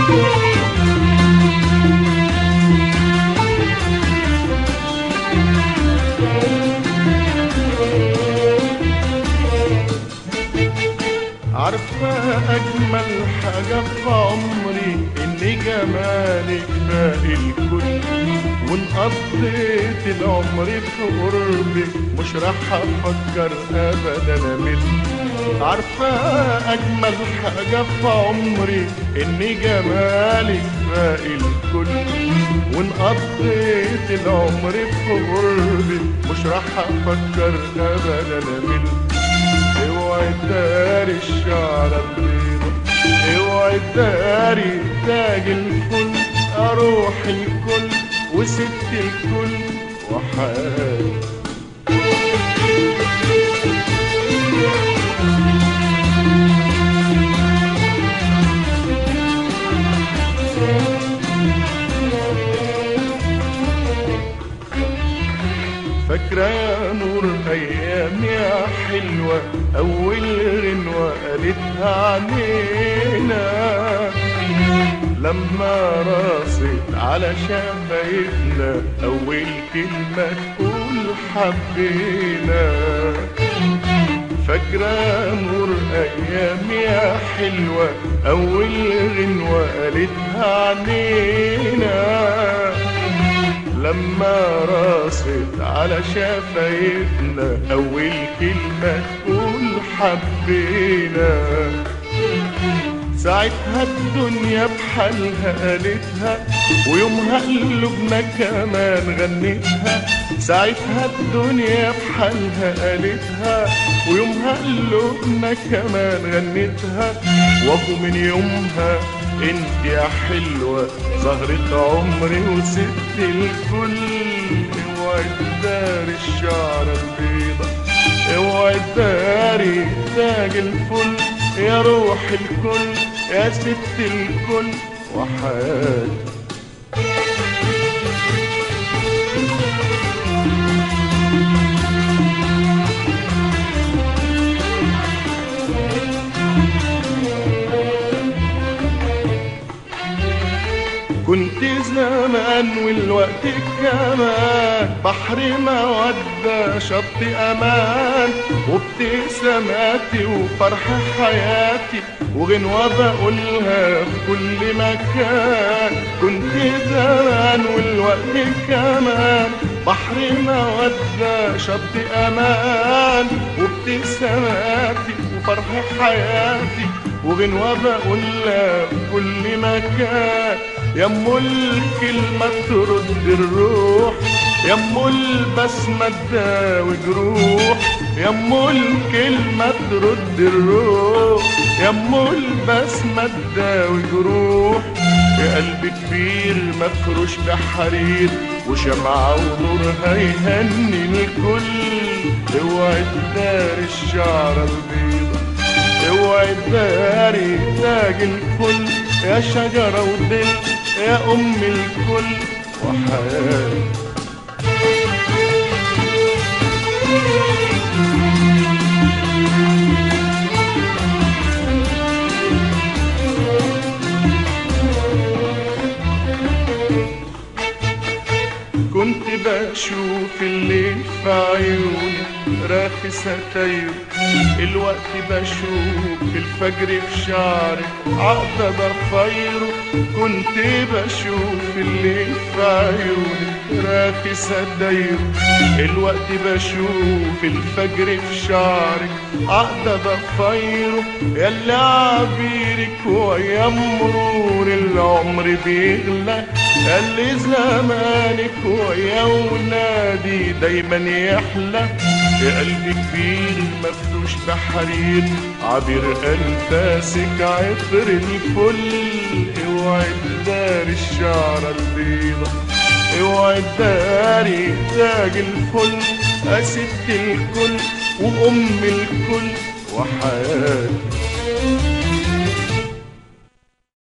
عارفة أجمل حاجة في عمري إن جمالك باقي الكل وإن قضيت العمر في قربك مش راح أفكر أبدا أمل عارفة أجمل حاجة في عمري إن جمالك باقي الكل وإن قضيت العمر في قربك مش راح أفكر أبدا أمل اوعي تداري الشعر البيضة اوعي تداري تاج الفل اروح الكل وست الكل وحالي فاكرة يا نور أيام يا حلوة أول غنوة قالتها عنينا لما راست على شفايفنا أول كلمة تقول حبينا فاكرة يا نور أيام يا حلوة أول غنوة قالتها عنينا لما راست على شفايفنا أول كلمة تقول حبينا ساعتها الدنيا بحالها قالتها ويومها قلوبنا كمان غنتها ساعتها الدنيا بحالها قالتها ويومها قلوبنا كمان غنتها وابو من يومها انت يا حلوة زهرة عمري وست الكل اوعي تداري الشعر البيضة اوعي تداري تاج الفل يا روح الكل يا ست الكل وحياتي كنت زمان والوقت كمان بحر مودة شط أمان وابتساماتي وفرح حياتي وغنوة بقولها في كل مكان كنت زمان والوقت كمان بحر مودة شط أمان وابتساماتي وفرح حياتي وغنوة بقولها في كل مكان يم الكلمة ترد الروح يم البسمة تداوي جروح يم الكلمة ترد الروح يم البسمة تداوي جروح يا قلب كبير مفروش بحرير وشمعة ونورها يهني الكل اوعي تداري الشعر البيضة اوعي تداري تاج الكل يا شجرة ودل يا أم الكل وحياتي كنت بشوف الليل في عيوني راخي ستاير الوقت بشوف الفجر في شعري عقدة ضفايره كنت بشوف الليل في عيوني راخي ستاير الوقت بشوف الفجر في شعري عقدة ضفايره ياللي عبيرك ويا مرور العمر بيغلى اللي زمانك ويا ولادي دايما يحلى يا قلبي كبير مفروش بحرير عبير انفاسك عطر الفل اوعي تداري الشعرة البيضة اوعي تداري تاج الفل يا ست الكل وام الكل وحياتي